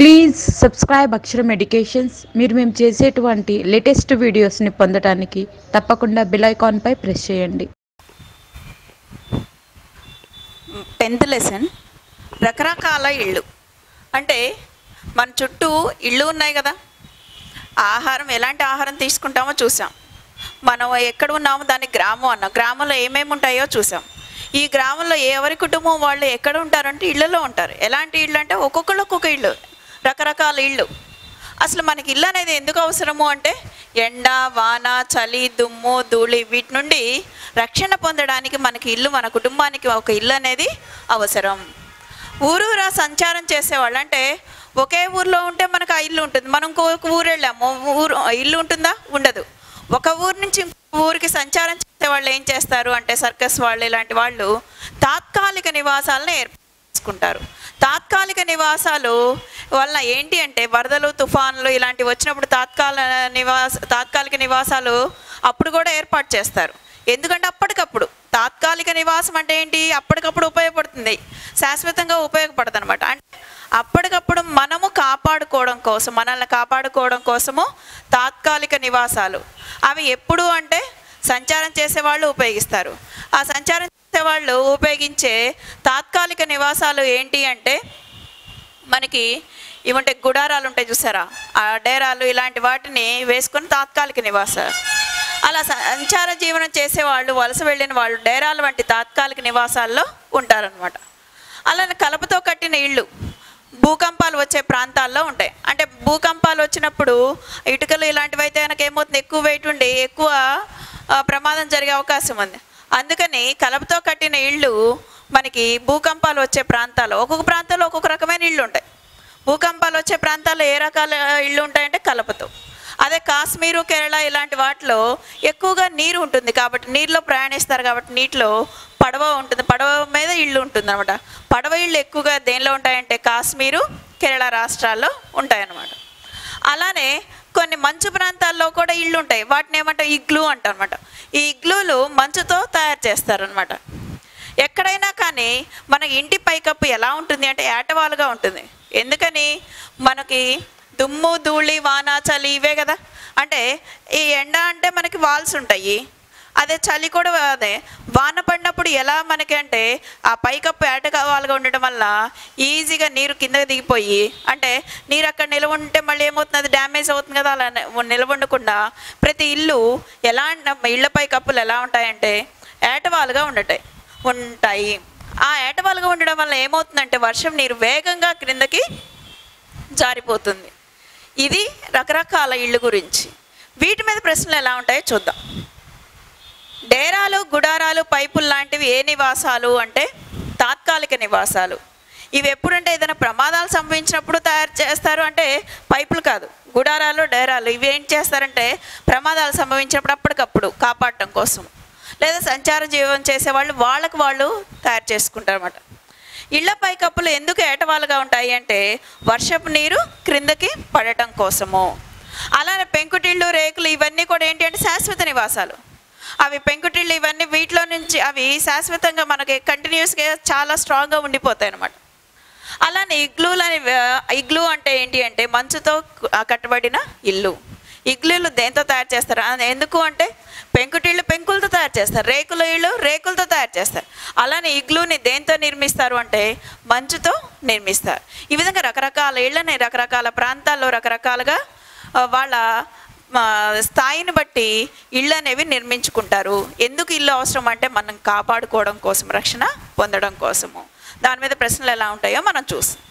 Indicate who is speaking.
Speaker 1: please subscribe అక్షరం educations మీరు మేము చేసేటువంటి లేటెస్ట్ వీడియోస్ని పొందటానికి తప్పకుండా బెల్ ఐకాన్పై ప్రెస్ చేయండి
Speaker 2: టెన్త్ లెసన్ రకరకాల ఇళ్ళు అంటే మన చుట్టూ ఇళ్ళు ఉన్నాయి కదా ఆహారం ఎలాంటి ఆహారం తీసుకుంటామో చూసాం మనం ఎక్కడ ఉన్నామో దాన్ని గ్రామం అన్నాం గ్రామంలో ఏమేమి ఉంటాయో చూసాం ఈ గ్రామంలో ఎవరి కుటుంబం వాళ్ళు ఎక్కడ ఉంటారంటే ఇళ్ళలో ఉంటారు ఎలాంటి ఇళ్ళు అంటే ఒక్కొక్కళ్ళు ఒక్కొక్క ఇళ్ళు రకరకాల ఇళ్ళు అసలు మనకి ఇల్లు అనేది ఎందుకు అవసరము అంటే ఎండ వాన చలి దుమ్ము ధూళి వీటి నుండి రక్షణ పొందడానికి మనకి ఇల్లు మన కుటుంబానికి ఒక ఇల్లు అనేది అవసరం ఊరూరా సంచారం చేసేవాళ్ళు అంటే ఒకే ఊర్లో ఉంటే మనకు ఆ ఇల్లు ఉంటుంది మనం ఇంకొక ఊరు వెళ్ళాము ఊరు ఇల్లు ఉంటుందా ఉండదు ఒక ఊరు నుంచి ఇంకో ఊరికి సంచారం చేసే వాళ్ళు ఏం చేస్తారు అంటే సర్కస్ వాళ్ళు ఇలాంటి వాళ్ళు తాత్కాలిక నివాసాలను ఏర్పరచుకుంటారు తాత్కాలిక నివాసాలు వలన ఏంటి అంటే వరదలు తుఫాన్లు ఇలాంటివి వచ్చినప్పుడు తాత్కాల నివాస తాత్కాలిక నివాసాలు అప్పుడు కూడా ఏర్పాటు చేస్తారు ఎందుకంటే అప్పటికప్పుడు తాత్కాలిక నివాసం అంటే ఏంటి అప్పటికప్పుడు ఉపయోగపడుతుంది శాశ్వతంగా ఉపయోగపడుతుంది అనమాట అంటే అప్పటికప్పుడు మనము కాపాడుకోవడం కోసం మనల్ని కాపాడుకోవడం కోసము తాత్కాలిక నివాసాలు అవి ఎప్పుడు అంటే సంచారం చేసేవాళ్ళు ఉపయోగిస్తారు ఆ సంచారం చేసేవాళ్ళు ఉపయోగించే తాత్కాలిక నివాసాలు ఏంటి అంటే మనకి ఇవంటే గుడారాలు ఉంటాయి చూసారా ఆ డేరాలు ఇలాంటి వాటిని వేసుకొని తాత్కాలిక నివాసాలు అలా సంచార జీవనం చేసేవాళ్ళు వలస వెళ్ళిన వాళ్ళు డేరాల వంటి తాత్కాలిక నివాసాల్లో ఉంటారనమాట అలానే కలపతో కట్టిన ఇళ్ళు భూకంపాలు వచ్చే ప్రాంతాల్లో ఉంటాయి అంటే భూకంపాలు వచ్చినప్పుడు ఇటుకలు ఇలాంటివి అయితే కనుక ఏమవుతుంది ఎక్కువ వెయిట్ ఉండి ఎక్కువ ఆ, ప్రమాదం జరిగే అవకాశం ఉంది అందుకని కలపతో కట్టిన ఇళ్ళు మనకి భూకంపాలు వచ్చే ప్రాంతాల్లో ఒక్కొక్క ప్రాంతంలో ఒక్కొక్క రకమైన ఇళ్ళు ఉంటాయి భూకంపాలు వచ్చే ప్రాంతాల్లో ఏ రకాల ఇళ్ళు ఉంటాయంటే కలపతో అదే కాశ్మీరు కేరళ ఇలాంటి వాటిలో ఎక్కువగా నీరు ఉంటుంది కాబట్టి నీరులో ప్రయాణిస్తారు కాబట్టి నీటిలో పడవ ఉంటుంది పడవ మీద ఇల్లు ఉంటుంది అనమాట పడవ ఇళ్ళు ఎక్కువగా దేనిలో ఉంటాయంటే కాశ్మీరు కేరళ రాష్ట్రాల్లో ఉంటాయన్నమాట అలానే కొన్ని మంచు ప్రాంతాల్లో కూడా ఇళ్ళు ఉంటాయి వాటిని ఏమంటాం ఇగ్లూ అంటాం అనమాట ఈ ఇగ్లూలు మంచుతో తయారు చేస్తారనమాట ఎక్కడైనా కానీ మన ఇంటి పైకప్పు ఎలా ఉంటుంది అంటే ఏటవాలుగా ఉంటుంది ఎందుకని మనకి దుమ్ము ధూళి వాన చలి ఇవే కదా అంటే ఈ ఎండ అంటే మనకి వాల్స్ ఉంటాయి అదే చలి కూడా అదే వాన పడినప్పుడు ఎలా మనకి అంటే ఆ పైకప్పు ఏటవాలుగా ఉండటం వల్ల ఈజీగా నీరు కిందకి దిగిపోయి అంటే నీరు అక్కడ నిలవ ఉంటే మళ్ళీ ఏమవుతుంది అది డ్యామేజ్ అవుతుంది కదా అలా నిలవ ఉండకుండా ప్రతి ఇల్లు ఎలా ఇళ్ళ పైకప్పులు ఎలా ఉంటాయంటే ఏటవాలుగా ఉండటాయి ఉంటాయి ఆ ఏటవాలుగా ఉండడం వల్ల ఏమవుతుందంటే వర్షం నీరు వేగంగా క్రిందకి జారిపోతుంది ఇది రకరకాల ఇళ్ళు గురించి వీటి మీద ప్రశ్నలు ఎలా ఉంటాయో చూద్దాం డేరాలు గుడారాలు పైపులు లాంటివి ఏ నివాసాలు అంటే తాత్కాలిక నివాసాలు ఇవి ఎప్పుడంటే ఏదైనా ప్రమాదాలు సంభవించినప్పుడు తయారు చేస్తారు అంటే పైపులు కాదు గుడారాలు డేరాలు ఇవి ఏం చేస్తారంటే ప్రమాదాలు సంభవించినప్పుడు అప్పటికప్పుడు కాపాడటం కోసం లేదా సంచార జీవనం చేసేవాళ్ళు వాళ్ళకు వాళ్ళు తయారు చేసుకుంటారు అనమాట ఇళ్ల పైకప్పులు ఎందుకు ఏటవాలుగా ఉంటాయి అంటే వర్షపు నీరు క్రిందకి పడటం కోసము అలానే పెంకుటిళ్ళు రేకులు ఇవన్నీ కూడా ఏంటి అంటే శాశ్వత నివాసాలు అవి పెంకుటిళ్ళు ఇవన్నీ వీటిలో నుంచి అవి శాశ్వతంగా మనకి కంటిన్యూస్గా చాలా స్ట్రాంగ్గా ఉండిపోతాయి అన్నమాట అలానే ఇగ్లూలు అని ఇగ్లూ అంటే ఏంటి అంటే మంచుతో క- కట్టబడిన ఇల్లు ఇగ్లూలు దేంతో తయారు చేస్తారు ఆ, ఎందుకు అంటే పెంకుటిళ్ళు పెంకులతో తయారు చేస్తారు రేకుల ఇళ్ళు రేకులతో తయారు చేస్తారు అలానే ఇగ్లూని దేంతో నిర్మిస్తారు అంటే మంచుతో నిర్మిస్తారు ఈ విధంగా రకరకాల ఇళ్ళని రకరకాల ప్రాంతాల్లో రకరకాలుగా ఆ, వాళ్ళ ఆ, స్థాయిని బట్టి ఇళ్ళు అనేవి నిర్మించుకుంటారు ఎందుకు ఇల్లు అవసరం అంటే మనం కాపాడుకోవడం కోసం రక్షణ పొందడం కోసము దాని మీద ప్రశ్నలు ఎలా ఉంటాయో మనం చూస్తాం